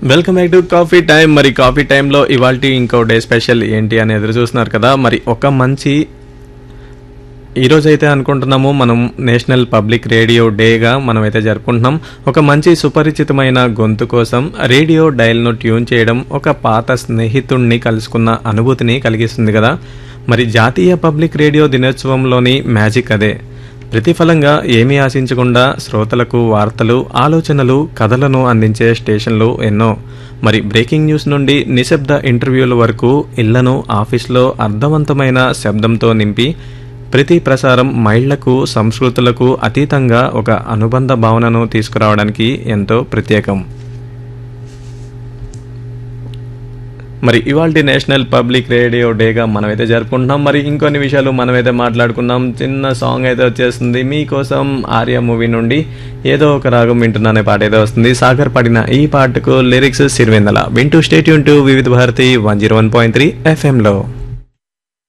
welcome back to coffee time మరి coffee టైంలో ఇవాళ ఇంకో డే స్పెషల్ ఏంటి అని ఎదురు చూస్తున్నారు కదా మరి ఒక మంచి ఈరోజు అయితే అనుకుంటున్నాము మనం నేషనల్ పబ్లిక్ రేడియో డేగా మనం అయితే జరుపుకుంటున్నాం ఒక మంచి సుపరిచితమైన గొంతు కోసం రేడియో డయల్ను ట్యూన్ చేయడం ఒక పాత స్నేహితుణ్ణి కలుసుకున్న అనుభూతిని కలిగిస్తుంది కదా మరి జాతీయ పబ్లిక్ రేడియో దినోత్సవంలోని మ్యాజిక్ అదే ప్రతిఫలంగా ఏమీ ఆశించకుండా శ్రోతలకు వార్తలు ఆలోచనలు కథలను అందించే స్టేషన్లు ఎన్నో మరి బ్రేకింగ్ న్యూస్ నుండి నిశ్శబ్ద ఇంటర్వ్యూల వరకు ఇళ్లను ఆఫీస్లో అర్థవంతమైన శబ్దంతో నింపి ప్రతి ప్రసారం మైళ్లకు సంస్కృతులకు అతీతంగా ఒక అనుబంధ భావనను తీసుకురావడానికి ఎంతో ప్రత్యేకం మరి ఇవాళ నేషనల్ పబ్లిక్ రేడియో డేగా మనమైతే జరుపుకుంటున్నాం మరి ఇంకొన్ని విషయాలు మనమైతే మాట్లాడుకున్నాం చిన్న సాంగ్ అయితే వచ్చేస్తుంది మీకోసం ఆర్య మూవీ నుండి ఏదో ఒక రాగం వింటున్నానే పాట అయితే వస్తుంది సాగర్ పాడిన ఈ పాటకు లిరిక్స్ సిరివెందల వింటూ stay tuned to Vividh Bharati one zero one point three ఎఫ్ఎంలో